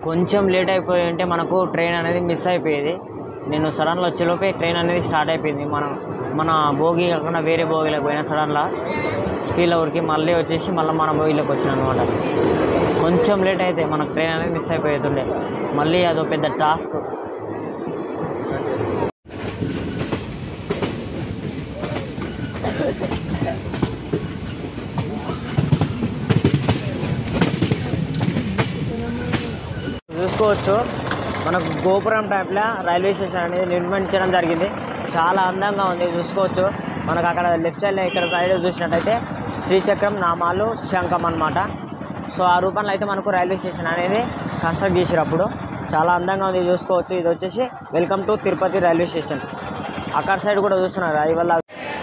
కొంచెం లేట్ అయిపోయి ఉంటే మనకు ట్రైన్ అనేది మిస్ అయిపోయేది నేను సడన్లో వచ్చేలోపే ట్రైన్ అనేది స్టార్ట్ అయిపోయింది మనం మన భోగి కాకుండా వేరే భోగిలోకి పోయినా సడన్లా స్పీడ్లో ఊరికి మళ్ళీ వచ్చేసి మళ్ళీ మన భోగిలోకి వచ్చిన అనమాట కొంచెం లేట్ అయితే మనకు ట్రైన్ అనేది మిస్ అయిపోతుండే మళ్ళీ అదో పెద్ద టాస్క్ చూసుకోవచ్చు మనకు గోపురం టైప్లో రైల్వే స్టేషన్ అనేది నిర్మించడం జరిగింది చాలా అందంగా ఉంది చూసుకోవచ్చు మనకు అక్కడ లెఫ్ట్ సైడ్లో ఇక్కడ సైడ్ చూసినట్టయితే శ్రీచక్రం నామాలు శంఖం అన్నమాట సో ఆ రూపంలో అయితే మనకు రైల్వే స్టేషన్ అనేది కన్స్ట్రక్ట్ చేసారు అప్పుడు చాలా అందంగా ఉంది చూసుకోవచ్చు ఇది వచ్చేసి welcome to Tirupati railway station అక్కడ సైడ్ కూడా చూస్తున్నారు అది వల్ల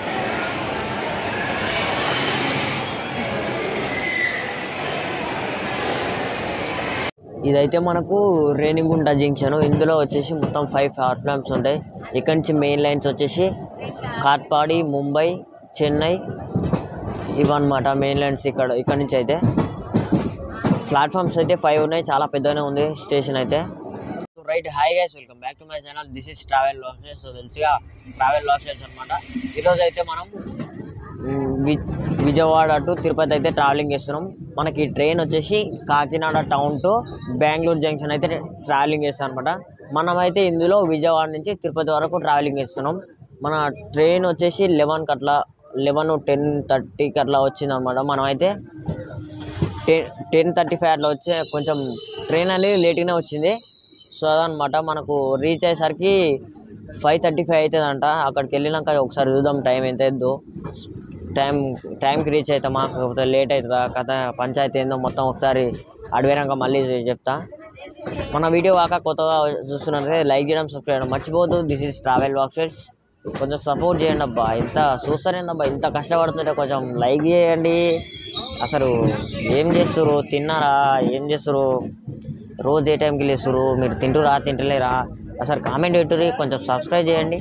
ఇదైతే మనకు రేణిగుంట జంక్షన్ ఇందులో వచ్చేసి మొత్తం ఫైవ్ ప్లాట్ఫామ్స్ ఉంటాయి ఇక్కడ నుంచి మెయిన్ లైన్స్ వచ్చేసి కాట్పాడి ముంబై చెన్నై ఇవన్నమాట మెయిన్ లైన్స్ ఇక్కడ ఇక్కడ నుంచి అయితే ప్లాట్ఫామ్స్ అయితే ఫైవ్ ఉన్నాయి చాలా పెద్దగానే ఉంది స్టేషన్ అయితే right hi guys welcome back to my channel this is travel లాక్సెస్ సో తెలుసుగా ట్రావెల్ లాక్సెస్ అనమాట ఈరోజు అయితే మనం మ్, వి- విజయవాడ టు తిరుపతి అయితే ట్రావెలింగ్ చేస్తున్నాం మనకి ట్రైన్ వచ్చేసి Kakinada town to Bengaluru junction అయితే ట్రావెలింగ్ చేస్తాం అనమాట మనమైతే ఇందులో విజయవాడ నుంచి తిరుపతి వరకు ట్రావెలింగ్ చేస్తున్నాం మన ట్రైన్ వచ్చేసి లెవెన్కి అట్లా లెవెన్ టెన్ థర్టీకి అట్లా వచ్చిందనమాట మనమైతే టెన్ టెన్ థర్టీ ఫైవ్ అట్లా వచ్చే కొంచెం ట్రైన్ అనేది లేట్గానే వచ్చింది సో అదనమాట మనకు రీచ్ అయ్యేసరికి ఫైవ్ థర్టీ ఫైవ్ అవుతుందంట అక్కడికి వెళ్ళినాక ఒకసారి చూద్దాం టైం ఎంత అవుతుందో టైం టైంకి రీచ్ అవుతామా కాకపోతే లేట్ అవుతుందా కథ పంచాయతీ ఏందో మొత్తం ఒకసారి అడిపోయినాక మళ్ళీ చెప్తా మన వీడియో కాక కొత్తగా చూస్తున్నట్లయితే లైక్ చేయడం సబ్స్క్రైబ్ చేయడం మర్చిపోవద్దు దిస్ ఈస్ ట్రావెల్ వాక్సెట్స్ కొంచెం సపోర్ట్ చేయండి అబ్బా ఇంత చూస్తారండి అబ్బా ఇంత కష్టపడుతుంటే కొంచెం లైక్ చేయండి అసలు ఏం చేస్తారు తిన్నారా ఏం చేస్తారు రోజు ఏ టైంకి లేస్తారు మీరు తింటురా తింటలేరా అసలు కామెంట్ పెట్టుర్రి కొంచెం సబ్స్క్రైబ్ చేయండి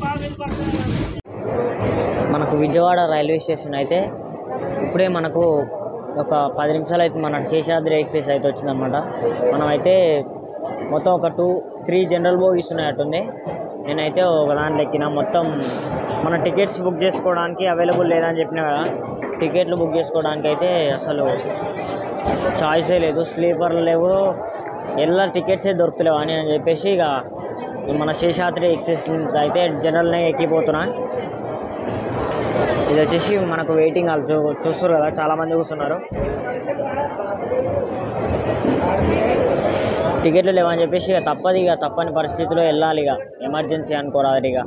మనకు విజయవాడ రైల్వే స్టేషన్ అయితే ఇప్పుడే మనకు ఒక పది నిమిషాలు అయితే మన శేషాద్రి ఎక్స్ప్రెస్ అయితే వచ్చిందనమాట మనం అయితే మొత్తం ఒక టూ త్రీ జనరల్ బోగీస్ ఉన్నట్టుంది నేనైతే ఒక దాంట్లో ఎక్కిన మొత్తం మన టికెట్స్ బుక్ చేసుకోవడానికి అవైలబుల్ లేదని చెప్పినా కదా టికెట్లు బుక్ చేసుకోవడానికి అయితే అసలు చాయిసే లేదు స్లీపర్లు లేవు ఎలా టికెట్సే దొరుకుతలేవు అని అని చెప్పేసి ఇక మన శేషాద్రి ఎక్స్ప్రెస్ అయితే జనరల్నే ఎక్కిపోతున్నా ఇది వచ్చేసి మనకు వెయిటింగ్ హాల్ చూ చూస్తారు కదా చాలా మంది కూర్చున్నారు టికెట్లు లేవని చెప్పేసి ఇక తప్పదు ఇక తప్పని పరిస్థితిలో వెళ్ళాలి ఇక ఎమర్జెన్సీ అనుకోరాదు ఇక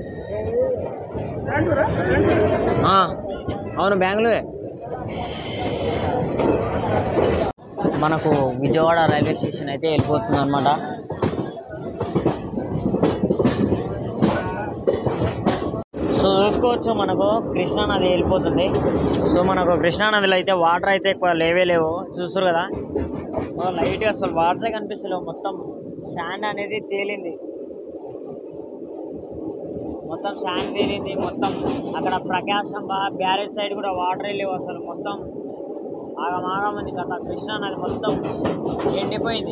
ఆ, అవును బెంగళూరే మనకు విజయవాడ రైల్వే స్టేషన్ అయితే వెళ్ళిపోతుంది అనమాట సో చూసుకోవచ్చు మనకు కృష్ణా నది వెళ్ళిపోతుంది సో మనకు కృష్ణా నదిలో అయితే వాటర్ అయితే ఎక్కువ లేవే లేవు చూస్తారు కదా లైట్గా అసలు వాటరే కనిపిస్తలేవు మొత్తం శాండ్ అనేది తేలింది మొత్తం శాండ్ తేలింది మొత్తం అక్కడ ప్రకాశం బా బ్యారేజ్ సైడ్ కూడా వాటర్ లేవు అసలు మొత్తం ఆగమాగం ఉంది కథ కృష్ణా నది మొత్తం ఎండిపోయింది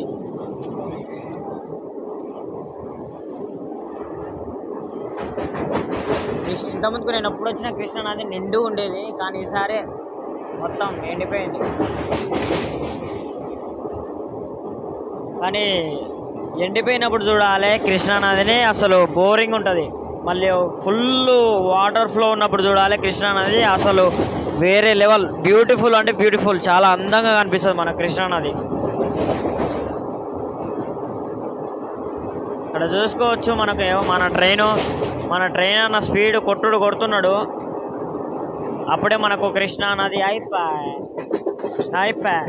కృష్ణ ఇంతకుముందుకు నేను ఎప్పుడు వచ్చినా కృష్ణ నది నిండు ఉండేది కానీ ఈసారి మొత్తం ఎండిపోయింది కానీ ఎండిపోయినప్పుడు చూడాలి కృష్ణా నదిని అసలు బోరింగ్ ఉంటుంది మళ్ళీ ఫుల్ వాటర్ ఫ్లో ఉన్నప్పుడు చూడాలి కృష్ణా నది అసలు వేరే లెవెల్ బ్యూటిఫుల్ అంటే బ్యూటిఫుల్ చాలా అందంగా కనిపిస్తుంది మన కృష్ణా నది ఇక్కడ చూసుకోవచ్చు మనకు ఏమో మన ట్రైను మన ట్రైన్ అన్న స్పీడ్ కొట్టుడు కొడుతున్నాడు అప్పుడే మనకు కృష్ణా నది అయిపోయి అయిపోయి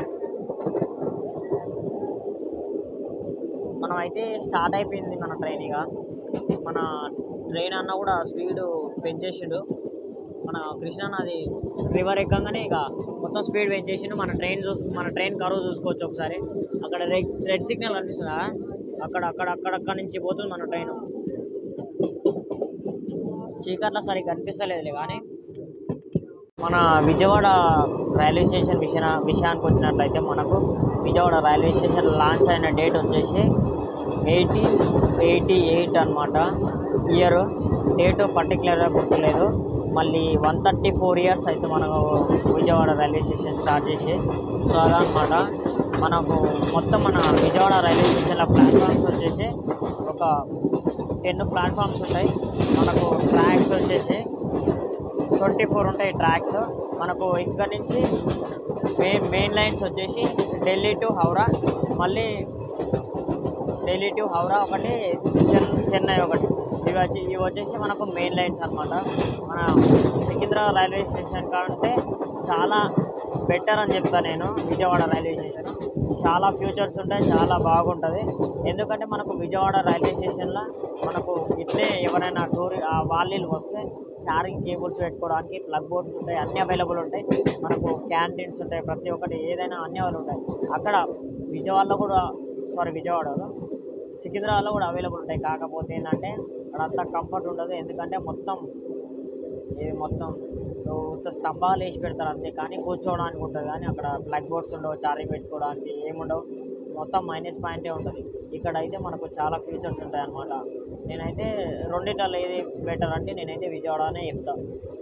మనం అయితే స్టార్ట్ అయిపోయింది మన ట్రైన్ ఇక మన ట్రైన్ అన్న కూడా స్పీడ్ పెంచేసిండు మన కృష్ణా నది రివర్ ఎక్కగానే ఇక మొత్తం స్పీడ్ పెంచేసిండు మన ట్రైన్ చూసు మన ట్రైన్ కరువు చూసుకోవచ్చు ఒకసారి అక్కడ రెడ్ రెడ్ సిగ్నల్ కనిపిస్తుందా అక్కడ అక్కడ అక్కడ అక్కడ నుంచి పోతుంది మన ట్రైన్ చీకట్లో సరిగ్గా కనిపిస్తలేదులే కానీ మన విజయవాడ రైల్వే స్టేషన్ విషయ విషయానికి వచ్చినట్లయితే మనకు విజయవాడ రైల్వే స్టేషన్ లాంచ్ అయిన డేట్ వచ్చేసి ఎయిటీన్ ఎయిటీ ఎయిట్ అనమాట ఇయర్ డేట్ పర్టికులర్గా గుర్తులేదు మళ్ళీ వన్ థర్టీ ఫోర్ ఇయర్స్ అయితే మనకు విజయవాడ రైల్వే స్టేషన్ స్టార్ట్ చేసి సో అదనమాట మనకు మొత్తం మన విజయవాడ రైల్వే స్టేషన్లో ప్లాట్ఫామ్స్ వచ్చేసి ఒక టెన్ ప్లాట్ఫామ్స్ ఉంటాయి మనకు ట్రాక్స్ వచ్చేసి ట్వంటీ ఫోర్ ఉంటాయి ట్రాక్స్ మనకు ఇక్కడ నుంచి మెయిన్ మెయిన్ లైన్స్ వచ్చేసి ఢిల్లీ టు హౌరా మళ్ళీ ఢిల్లీ టు హౌరా ఒకటి చెన్ చెన్నై ఒకటి ఇవి వచ్చి ఇవి వచ్చేసి మనకు మెయిన్ లైన్స్ అనమాట మన సికింద్రాబాద్ రైల్వే స్టేషన్ కంటే చాలా బెటర్ అని చెప్తాను నేను విజయవాడ రైల్వే స్టేషన్ చాలా ఫ్యూచర్స్ ఉంటాయి చాలా బాగుంటుంది ఎందుకంటే మనకు విజయవాడ రైల్వే స్టేషన్లో మనకు ఇట్లే ఎవరైనా టూర్ వాళ్ళు వస్తే ఛార్జింగ్ కేబుల్స్ పెట్టుకోవడానికి ప్లగ్ బోర్డ్స్ ఉంటాయి అన్నీ అవైలబుల్ ఉంటాయి మనకు క్యాంటీన్స్ ఉంటాయి ప్రతి ఒక్కటి ఏదైనా అన్నీ అవైలబుల్ ఉంటాయి అక్కడ విజయవాడలో కూడా సారీ విజయవాడలో సికింద్రాబాద్లో కూడా అవైలబుల్ ఉంటాయి కాకపోతే ఏంటంటే అక్కడ అంత కంఫర్ట్ ఉండదు ఎందుకంటే మొత్తం ఇది మొత్తం ఉత్త స్తంభాలు వేసి పెడతారు అంతే కానీ కూర్చోవడానికి ఉంటుంది కానీ అక్కడ ప్లగ్ బోర్డ్స్ ఉండవు ఛార్జింగ్ పెట్టుకోవడానికి ఏముండవు మొత్తం మైనస్ పాయింటే ఉంటుంది ఇక్కడ అయితే మనకు చాలా ఫీచర్స్ ఉంటాయి అన్నమాట నేనైతే రెండిట్లో ఏది బెటర్ అంటే నేనైతే విజయవాడనే చెప్తా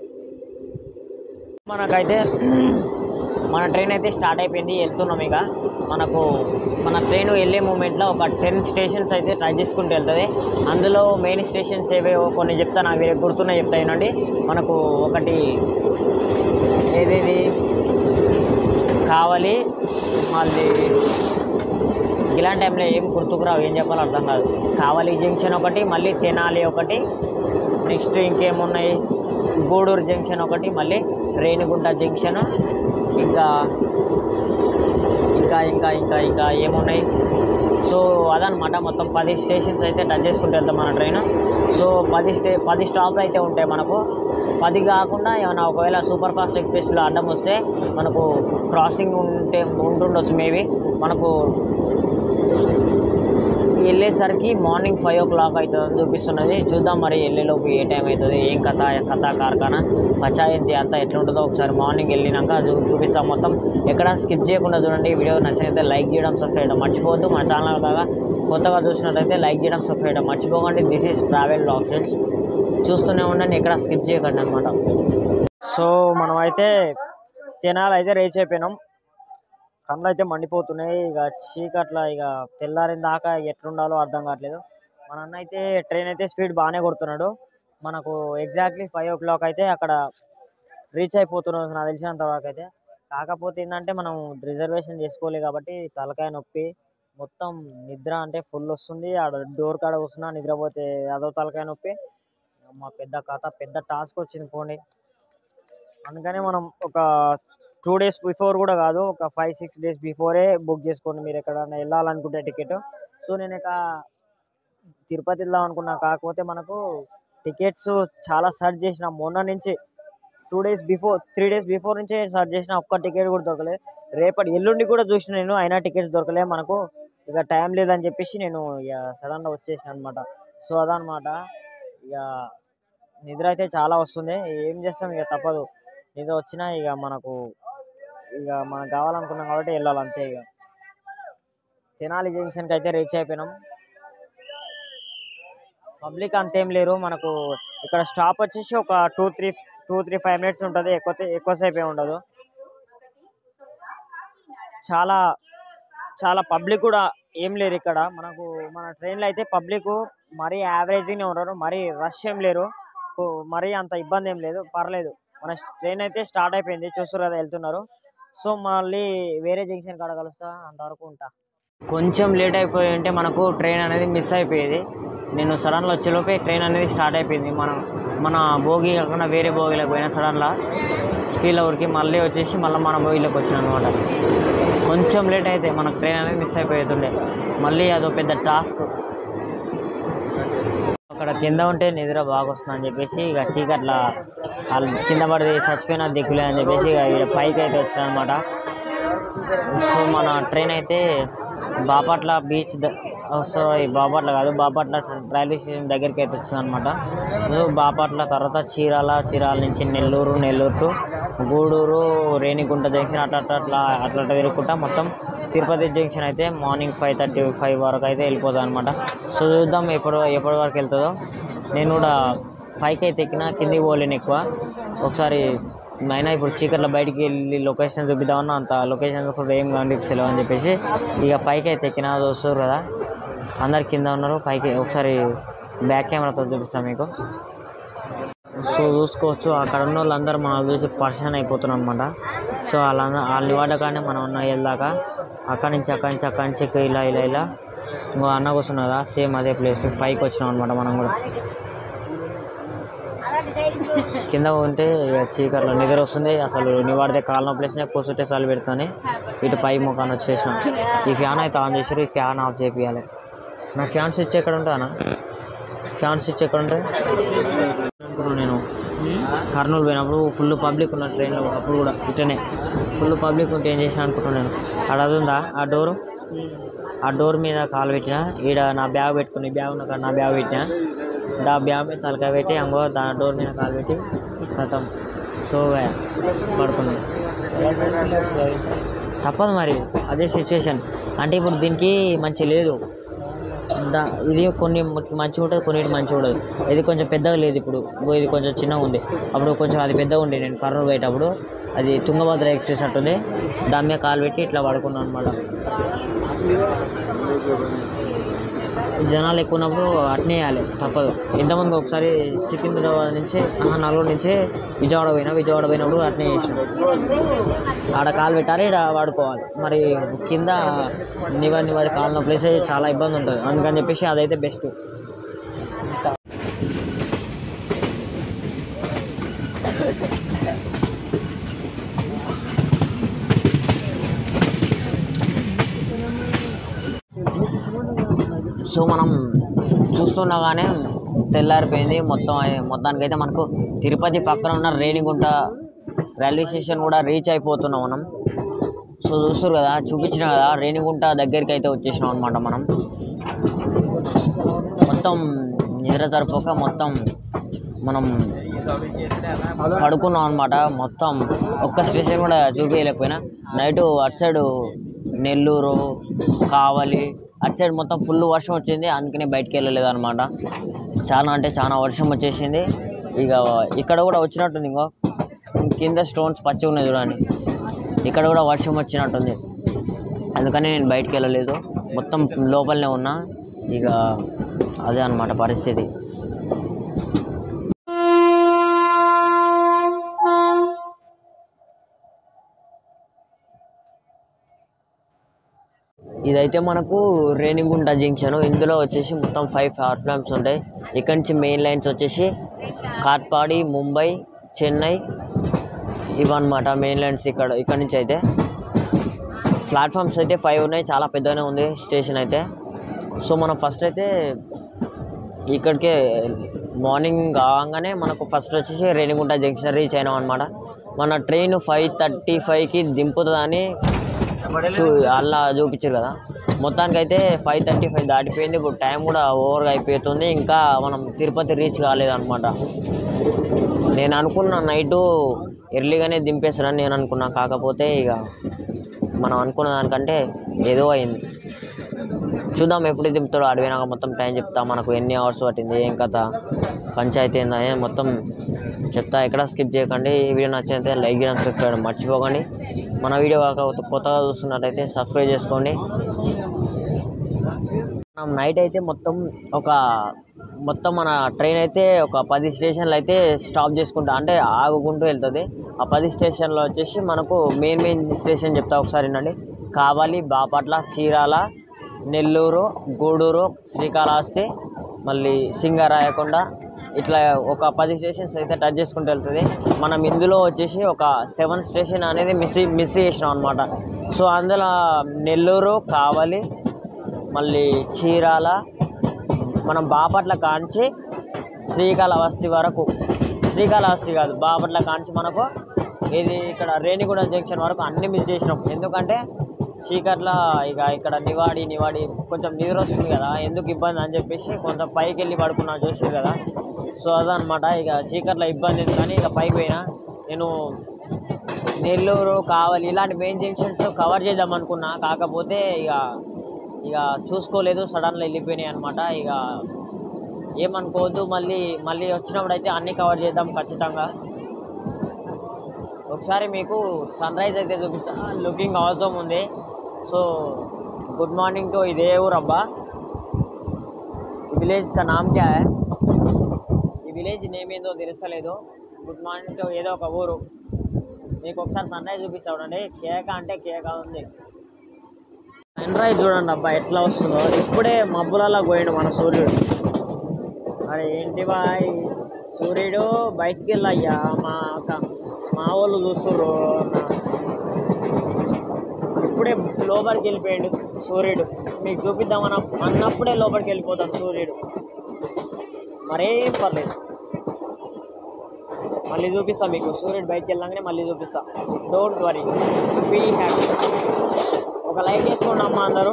మనకైతే మన ట్రైన్ అయితే స్టార్ట్ అయిపోయింది వెళ్తున్నాం ఇక మనకు మన ట్రైన్ వెళ్ళే మూమెంట్లో ఒక టెన్ స్టేషన్స్ అయితే ట్రై చేసుకుంటూ వెళ్తుంది అందులో మెయిన్ స్టేషన్స్ ఏవేవో కొన్ని చెప్తా నాకు వేరే గుర్తున్నాయి చెప్తా వినండి మనకు ఒకటి ఏదేది కావాలి మళ్ళీ ఇలాంటి టైంలో ఏం గుర్తుకురావు ఏం చెప్పాలో అర్థం కాదు కావాలి జంక్షన్ ఒకటి మళ్ళీ తెనాలి ఒకటి నెక్స్ట్ ఇంకేమున్నాయి గూడూరు జంక్షన్ ఒకటి మళ్ళీ రేణిగుంట జంక్షన్ ఇంకా ఇంకా ఇంకా ఇంకా ఇంకా ఏమున్నాయి సో అదనమాట మొత్తం పది స్టేషన్స్ అయితే టచ్ చేసుకుంటూ వెళ్తాం మన ట్రైన్ సో పది స్టే పది స్టాప్లు అయితే ఉంటాయి మనకు పది కాకుండా ఏమైనా ఒకవేళ సూపర్ ఫాస్ట్ ఎక్స్ప్రెస్లో అడ్డం వస్తే మనకు క్రాసింగ్ ఉంటే ఉంటుండొచ్చు మేబీ మనకు వెళ్ళేసరికి మార్నింగ్ ఫైవ్ ఓ క్లాక్ అవుతుందని చూపిస్తున్నది చూద్దాం మరి వెళ్ళేలోపు ఏ టైం అవుతుంది ఏం కథ కథ కార్ఖానా పంచాయతీ అంతా ఎట్లా ఉంటుందో ఒకసారి మార్నింగ్ వెళ్ళినాక చూ చూపిస్తాం మొత్తం ఎక్కడ స్కిప్ చేయకుండా చూడండి వీడియో నచ్చినైతే లైక్ చేయడం సబ్స్క్రైబ్ చేయడం మర్చిపోవద్దు మన ఛానల్ కాగా కొత్తగా చూసినట్లయితే లైక్ చేయడం సబ్స్క్రైబ్ చేయడం మర్చిపోకండి దిస్ ఈస్ ట్రావెల్ ఆప్షన్స్ చూస్తూనే ఉండండి ఎక్కడ స్కిప్ చేయకండి అనమాట సో మనం అయితే తినాలి అయితే రీచ్ అయిపోయినాం కళ్ళు అయితే మండిపోతున్నాయి ఇక చీకట్ల ఇక తెల్లారిన దాకా ఎట్లుండాలో అర్థం కావట్లేదు మన అన్న అయితే ట్రైన్ అయితే స్పీడ్ బాగానే కొడుతున్నాడు మనకు ఎగ్జాక్ట్లీ ఫైవ్ ఓ క్లాక్ అయితే అక్కడ రీచ్ అయిపోతున్నాం నాకు తెలిసినంత వరకు అయితే కాకపోతే ఏంటంటే మనం రిజర్వేషన్ చేసుకోలేదు కాబట్టి తలకాయ నొప్పి మొత్తం నిద్ర అంటే ఫుల్ వస్తుంది ఆడ డోర్ కాడ కూర్చున్నా నిద్రపోతే అదో తలకాయ నొప్పి మా పెద్ద కథ పెద్ద టాస్క్ వచ్చింది పోండి అందుకనే మనం ఒక టూ డేస్ బిఫోర్ కూడా కాదు ఒక ఫైవ్ సిక్స్ డేస్ బిఫోరే బుక్ చేసుకోండి మీరు ఎక్కడైనా వెళ్ళాలనుకుంటే టికెట్ సో నేను ఇక తిరుపతి వెళ్దాం అనుకున్నా కాకపోతే మనకు టికెట్స్ చాలా సెర్చ్ చేసిన మొన్న నుంచి two days before three days before నుంచే సెర్చ్ చేసిన ఒక్క టికెట్ కూడా దొరకలేదు రేపటి ఎల్లుండి కూడా చూసిన నేను అయినా టికెట్స్ దొరకలే మనకు ఇక టైం లేదని చెప్పేసి నేను ఇక సడన్గా వచ్చేసిన అనమాట సో అదనమాట ఇక నిద్ర అయితే చాలా వస్తుంది ఏం చేస్తాం ఇక తప్పదు నిద్ర వచ్చినా ఇక మనకు ఇక మనకు కావాలనుకున్నాం కాబట్టి వెళ్ళాలి అంతే ఇక తెనాలి జంక్షన్కి అయితే రీచ్ అయిపోయినాం పబ్లిక్ అంతేం లేరు మనకు ఇక్కడ స్టాప్ వచ్చేసి ఒక two three two three five minutes ఉంటుంది ఎక్కువ ఎక్కువసేపు ఏమి ఉండదు చాలా చాలా పబ్లిక్ కూడా ఏం లేరు ఇక్కడ మనకు మన ట్రైన్లో అయితే పబ్లిక్ మరీ యావరేజ్గానే ఉన్నారు మరీ రష్ ఏం లేరు కో- మరీ అంత ఇబ్బంది ఏం లేదు పర్లేదు మన ట్రైన్ అయితే స్టార్ట్ అయిపోయింది చూస్తారు కదా వెళ్తున్నారు సో మళ్ళీ వేరే జంక్షన్ కాడ కలుస్తా అంతవరకు ఉంటా కొంచెం లేట్ అయిపోయి ఉంటే మనకు ట్రైన్ అనేది మిస్ అయిపోయేది నేను సడన్లో వచ్చేలోపే ట్రైన్ అనేది స్టార్ట్ అయిపోయింది మనం మన భోగి కాకుండా వేరే భోగిలోకి పోయినా సడన్లా స్పీడ్లో ఊరికి మళ్ళీ వచ్చేసి మళ్ళీ మన భోగిలోకి వచ్చిన అనమాట కొంచెం లేట్ అయితే మనకు ట్రైన్ అనేది మిస్ అయిపోతుండే మళ్ళీ అదో పెద్ద టాస్క్ అక్కడ కింద ఉంటే నిద్ర బాగా వస్తుంది అని చెప్పేసి ఇక చీకట్ల వాళ్ళు కింద పడి చచ్చిపోయిన దిక్కులే అని చెప్పేసి ఇక ఈడ పైకి అయితే వచ్చాను అనమాట సో మన ట్రైన్ అయితే బాపట్ల బీచ్ సారీ బాపట్ల కాదు బాపట్ల రైల్వే స్టేషన్ దగ్గరికి అయితే వచ్చింది అనమాట బాపట్ల తర్వాత చీరాల చీరాల నుంచి నెల్లూరు నెల్లూరు టు గూడూరు రేణిగుంట జంక్షన్ అట్లా అట్లా అట్లా అట్లా అట్లా తిరుగుకుంటా మొత్తం తిరుపతి జంక్షన్ అయితే మార్నింగ్ ఫైవ్ థర్టీ ఫైవ్ వరకు అయితే వెళ్ళిపోతుంది అనమాట సో చూద్దాం ఎప్పుడు ఎప్పటి వరకు వెళ్తుందో నేను కూడా పైకి అయితే ఎక్కిన కిందికి పోలేను ఎక్కువ ఒకసారి అయినా ఇప్పుడు చీకట్లో బయటికి వెళ్ళి లొకేషన్ చూపిద్దామన్నా అంత లొకేషన్ కూడా ఏం కనిపిస్తలేవు అని చెప్పేసి ఇక పైకి అయితే ఎక్కిన చూస్తారు కదా అందరు కింద ఉన్నారు పైకి ఒకసారి బ్యాక్ కెమెరాతో చూపిస్తాను మీకు సో చూసుకోవచ్చు అక్కడ ఉన్న వాళ్ళందరూ మనం చూసి పర్సన్ అయిపోతున్నాం అనమాట సో వాళ్ళందరూ వాళ్ళు ఇవ్వడగానే మనం ఉన్న వెళ్దాకా అక్కడి నుంచి అక్కడి నుంచి అక్కడి నుంచి ఇలా ఇలా ఇలా ఇంకో అన్న కూర్చున్నదా సేమ్ అదే ప్లేస్ పైకి వచ్చినాం అనమాట మనం కూడా కింద ఉంటే ఇక చీకట్లో నిద్ర వస్తుంది అసలు నివాడితే కాళ్ళ నొప్పి వేసినా కూర్చుంటే చలి పెడుతుంది ఇటు పై ముఖాన్ని వచ్చేసినాం ఈ ఫ్యాన్ అయితే ఆన్ చేసారు ఈ ఫ్యాన్ ఆఫ్ చేపియాలి నా ఫ్యాన్ స్విచ్ ఎక్కడ ఉంటానా ఫ్యాన్ స్విచ్ ఎక్కడ ఉంటుంది అనుకున్నాను నేను కర్నూలు పోయినప్పుడు ఫుల్ పబ్లిక్ ఉన్న ట్రైన్లో అప్పుడు కూడా ఇటనే ఫుల్ పబ్లిక్ ఉంటే ఏం చేసిన అనుకుంటున్నాను నేను ఆడ అది ఉందా ఆ డోరు ఆ డోర్ మీద కాలు పెట్టిన ఈడ నా బ్యాగ్ పెట్టుకుని బ్యాగ్ ఉన్న కాడ నా బ్యాగ్ పెట్టిన దా బ్యాగ్ మీద తలకాయ పెట్టి అంగో దా డోర్ మీద కాలు పెట్టి కథం సో పడుకున్నాయి తప్పదు మరి అదే సిచ్యువేషన్ అంటే ఇప్పుడు దీనికి మంచి లేదు దా ఇది కొన్ని మంచిగా ఉంటుంది కొన్నిటి మంచిగా ఉండదు ఇది కొంచెం పెద్దగా లేదు ఇప్పుడు ఇగో ఇది కొంచెం చిన్నగా ఉంది అప్పుడు కొంచెం అది పెద్దగా ఉండే నేను కర్నూలు పోయేటప్పుడు అది తుంగభద్ర ఎక్స్ప్రెస్ అట్టుంది దాని మీద కాలు పెట్టి ఇట్లా పడుకున్నాను అనమాట జనాలు ఎక్కువ ఉన్నప్పుడు అట్నే వేయాలి తప్పదు ఇంతమంది ఒకసారి సికింద్రాబాద్ నుంచి ఆహా, నల్గొండ నుంచి విజయవాడ పోయినా విజయవాడ పోయినప్పుడు అట్నే చేసిన ఆడ కాలు పెట్టాలి ఈడ వాడుకోవాలి మరి కింద నివాడి నివాడి కాలిన ప్లేస్ చాలా ఇబ్బంది ఉంటుంది అందుకని చెప్పేసి అదైతే బెస్ట్ సో మనం చూస్తుండగానే తెల్లారిపోయింది మొత్తం అయి- మొత్తానికైతే మనకు తిరుపతి పక్కన ఉన్న రేణిగుంట రైల్వే స్టేషన్ కూడా రీచ్ అయిపోతున్నాం మనం సో చూస్తారు కదా చూపించిన కదా రేణిగుంట దగ్గరికి అయితే వచ్చేసినాం అనమాట మనం మొత్తం నిద్ర తరపోక మొత్తం మనం పడుకున్నాం అనమాట మొత్తం ఒక్క స్టేషన్ కూడా చూపించలేకపోయినా నైట్ అటు సైడ్ నెల్లూరు కావలి అటు సైడ్ మొత్తం ఫుల్ వర్షం వచ్చింది అందుకనే బయటికి వెళ్ళలేదు అనమాట చాలా అంటే చాలా వర్షం వచ్చేసింది ఇక ఇక్కడ కూడా వచ్చినట్టుంది ఇంకో కింద స్టోన్స్ పచ్చి ఉన్నాయి చూడండి ఇక్కడ కూడా వర్షం వచ్చినట్టుంది అందుకని నేను బయటికి వెళ్ళలేదు మొత్తం లోపలనే ఉన్నా ఇక అదే అన్నమాట పరిస్థితి ఇదైతే మనకు రేణిగుంట జంక్షన్ ఇందులో వచ్చేసి మొత్తం ఫైవ్ ప్లాట్ఫామ్స్ ఉంటాయి ఇక్కడ నుంచి మెయిన్ లైన్స్ వచ్చేసి కాట్పాడి ముంబై చెన్నై ఇవన్నమాట మెయిన్ లైన్స్ ఇక్కడ ఇక్కడ నుంచి అయితే ప్లాట్ఫామ్స్ అయితే ఫైవ్ ఉన్నాయి చాలా పెద్దగానే ఉంది స్టేషన్ అయితే సో మనం ఫస్ట్ అయితే ఇక్కడికే మార్నింగ్ కాగానే మనకు ఫస్ట్ వచ్చేసి రేణిగుంట జంక్షన్ రీచ్ అయినాం అనమాట మన ట్రైన్ ఫైవ్ థర్టీ ఫైవ్కి దింపుతుందని చూ అలా చూపించారు కదా మొత్తానికి అయితే ఫైవ్ థర్టీ ఫైవ్ దాటిపోయింది ఇప్పుడు టైం కూడా ఓవర్గా అయిపోతుంది ఇంకా మనం తిరుపతి రీచ్ కాలేదన్నమాట నేను అనుకున్న నైటు ఎర్లీగానే దింపేస్తారని నేను అనుకున్నా కాకపోతే ఇక మనం అనుకున్న దానికంటే ఏదో అయింది చూద్దాం ఎప్పుడు దింపుతాడో అడిగినాక మొత్తం టైం చెప్తా మనకు ఎన్ని అవర్స్ పట్టింది ఏం కథ పంచాయతీ ఏందని మొత్తం చెప్తా ఎక్కడ స్కిప్ చేయకండి ఈ వీడియో నచ్చితే లైక్ చేయడం సబ్స్క్రైబ్ చేయడం మర్చిపోకండి మన వీడియో కాక కొత్తగా చూస్తున్నట్టయితే సబ్స్క్రైబ్ చేసుకోండి మనం నైట్ అయితే మొత్తం ఒక మొత్తం మన ట్రైన్ అయితే ఒక పది స్టేషన్లు అయితే స్టాప్ చేసుకుంటా అంటే ఆగుకుంటూ వెళ్తుంది ఆ పది స్టేషన్లో వచ్చేసి మనకు మెయిన్ మెయిన్ స్టేషన్ చెప్తా ఒకసారి వినండి కావాలి బాపట్ల చీరాల నెల్లూరు గూడూరు శ్రీకాళహస్తి మళ్ళీ సింగరాయకొండ ఇట్లా ఒక పది స్టేషన్స్ అయితే టచ్ చేసుకుంటూ వెళ్తుంది మనం ఇందులో వచ్చేసి ఒక సెవెన్ స్టేషన్ అనేది మిస్ మిస్ చేసినాం అనమాట సో అందులో నెల్లూరు కావలి మళ్ళీ చీరాల మనం బాపట్ల కాంచి శ్రీకాళహస్తి వరకు శ్రీకాళహస్తి కాదు బాపట్ల కాంచి మనకు ఇది ఇక్కడ రేణిగూడెం జంక్షన్ వరకు అన్ని మిస్ చేసినాం ఎందుకంటే చీకట్ల ఇక ఇక్కడ నివాడి నివాడి కొంచెం నిద్ర వస్తుంది కదా ఎందుకు ఇబ్బంది అని చెప్పేసి కొంచెం పైకి వెళ్ళి పడుకున్నా చూసారు కదా సో అదనమాట ఇక చీకట్ల ఇబ్బంది ఉంది కానీ ఇక పైకి పోయినా నేను నెల్లూరు కావాలి ఇలాంటి మెయిన్ జంక్షన్స్ కవర్ చేద్దాం అనుకున్నా కాకపోతే ఇక ఇక చూసుకోలేదు సడన్గా వెళ్ళిపోయినాయి అనమాట ఇక ఏమనుకోవద్దు మళ్ళీ మళ్ళీ వచ్చినప్పుడు అయితే అన్నీ కవర్ చేద్దాం ఖచ్చితంగా ఒకసారి మీకు సన్ రైజ్ అయితే చూపిస్తా లుకింగ్ అవసరం ఉంది సో గుడ్ మార్నింగ్ టు ఇదే ఊరు అబ్బా ఈ విలేజ్ కా నామ్ క్యా హై ఈ విలేజ్ నేమ్ ఏందో తెలుస్తలేదు గుడ్ మార్నింగ్ టు ఏదో ఒక ఊరు మీకు ఒకసారి సన్ రైజ్ చూపిస్తా చూడండి కేక అంటే కేక ఉంది సన్ రైజ్ చూడండి అబ్బా ఎట్లా వస్తుందో ఇప్పుడే మబ్బులలో పోయిండు మన సూర్యుడు అరే ఏంటి బాయ్ సూర్యుడు బయటికి వెళ్ళయ్యా మా అక్క- మా వాళ్ళు చూస్తుర్రు నా- ఇప్పుడే లోపలికి వెళ్ళిపోయాడు సూర్యుడు మీకు చూపిద్దామన్న అన్నప్పుడే లోపలికి వెళ్ళిపోతాడు సూర్యుడు మరేం పర్లేదు మళ్ళీ చూపిస్తా మీకు సూర్యుడు బయటికి వెళ్ళగానే మళ్ళీ చూపిస్తా డోంట్ వరీ బీ హ్యాపీ ఒక లైక్ వేసుకోండి అమ్మ అందరూ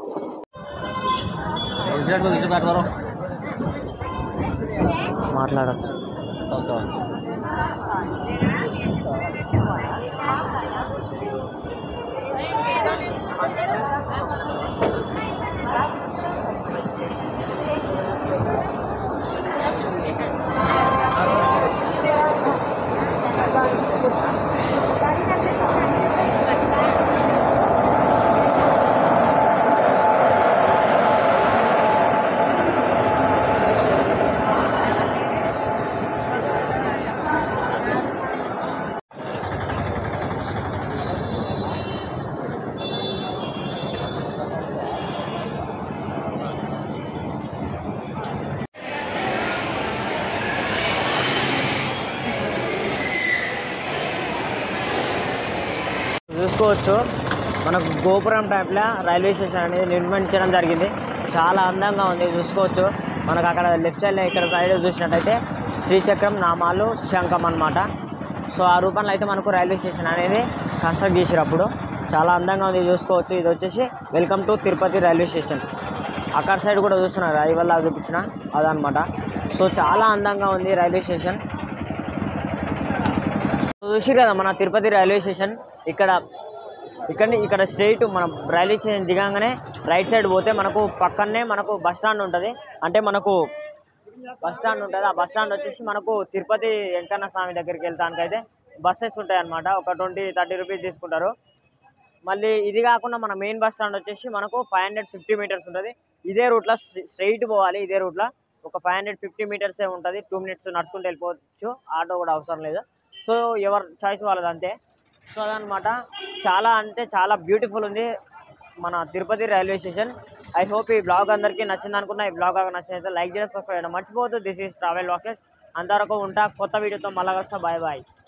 మాట్లాడ చూసుకోవచ్చు మనకు గోపురం టైప్లో రైల్వే స్టేషన్ అనేది నిర్మించడం జరిగింది చాలా అందంగా ఉంది చూసుకోవచ్చు మనకు అక్కడ లెఫ్ట్ సైడ్లో ఇక్కడ సైడ్ చూసినట్టయితే శ్రీచక్రం నామాలు శంఖం అన్నమాట సో ఆ రూపంలో అయితే మనకు రైల్వే స్టేషన్ అనేది కన్స్ట్రక్ట్ చేసారు అప్పుడు చాలా అందంగా ఉంది చూసుకోవచ్చు ఇది వచ్చేసి welcome to Tirupati railway station అక్కడ సైడ్ కూడా చూస్తున్నారు ఇవల్ల చూపించిన అదనమాట సో చాలా అందంగా ఉంది రైల్వే స్టేషన్ చూసిరు కదా మన తిరుపతి రైల్వే స్టేషన్ ఇక్కడ ఇక్కడ ఇక్కడ స్ట్రైట్ మన రైల్వే స్టేషన్ దిగంగానే రైట్ సైడ్ పోతే మనకు పక్కనే మనకు బస్ స్టాండ్ ఉంటుంది అంటే మనకు బస్ స్టాండ్ ఉంటుంది ఆ బస్ స్టాండ్ వచ్చేసి మనకు తిరుపతి వెంకన్న స్వామి దగ్గరికి వెళ్తానికైతే బస్సెస్ ఉంటాయి అన్నమాట ఒక ట్వంటీ థర్టీ రూపీస్ తీసుకుంటారు మళ్ళీ ఇది కాకుండా మన మెయిన్ బస్ స్టాండ్ వచ్చేసి మనకు ఫైవ్ హండ్రెడ్ ఫిఫ్టీ మీటర్స్ ఉంటుంది ఇదే రూట్లో స్ట్రైట్ పోవాలి ఇదే రూట్లో ఒక ఫైవ్ హండ్రెడ్ ఫిఫ్టీ మీటర్సే ఉంటుంది టూ మినిట్స్ నడుచుకుంటూ వెళ్ళిపోవచ్చు ఆటో కూడా అవసరం లేదు సో ఎవరి చాయిస్ వాళ్ళది అంతే సో అదనమాట చాలా అంటే చాలా బ్యూటిఫుల్ ఉంది మన Tirupati railway station I hope ఈ బ్లాగ్ అందరికీ నచ్చింది అనుకున్నా ఈ బ్లాగ్ నచ్చినైతే లైక్ చేయడం సబ్స్క్రైబ్ చేయడం మర్చిపోవద్దు దిస్ ఈస్ ట్రావెల్ వాకెస్ అంతవరకు ఉంటా కొత్త వీడియోతో మళ్ళా వస్తా బాయ్ బాయ్